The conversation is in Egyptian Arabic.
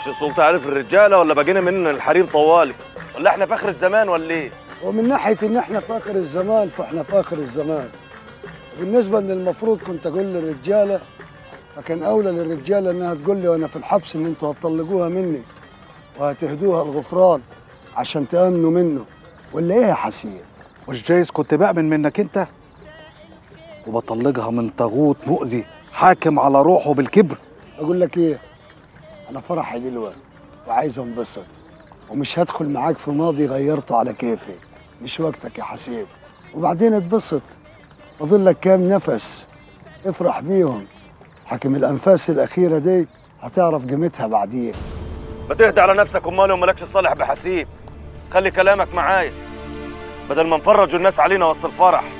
سلطة عارف الرجالة ولا بقينا من الحريم طوالي ولا احنا في اخر الزمان ولا ايه ومن ناحيه ان احنا في اخر الزمان فاحنا في اخر الزمان بالنسبه ان المفروض كنت اقول للرجاله فكان اولى للرجاله انها تقول لي وانا في الحبس ان انتوا هتطلقوها مني وهتهدوها الغفران عشان تامنوا منه ولا ايه يا حسين مش جايز كنت بأمن منك انت وبطلقها من طاغوت مؤذي حاكم على روحه بالكبر اقول لك ايه انا فرحي دلوقتي وعايز انبسط ومش هدخل معاك في ماضي غيرته على كيفي مش وقتك يا حسين وبعدين اتبسط فاضل لك كام نفس افرح بيهم حكم الانفاس الاخيره دي هتعرف قيمتها بعدين ما تهدى على نفسك امال ومالكش صالح بحسيب خلي كلامك معايا بدل ما نفرجوا الناس علينا وسط الفرح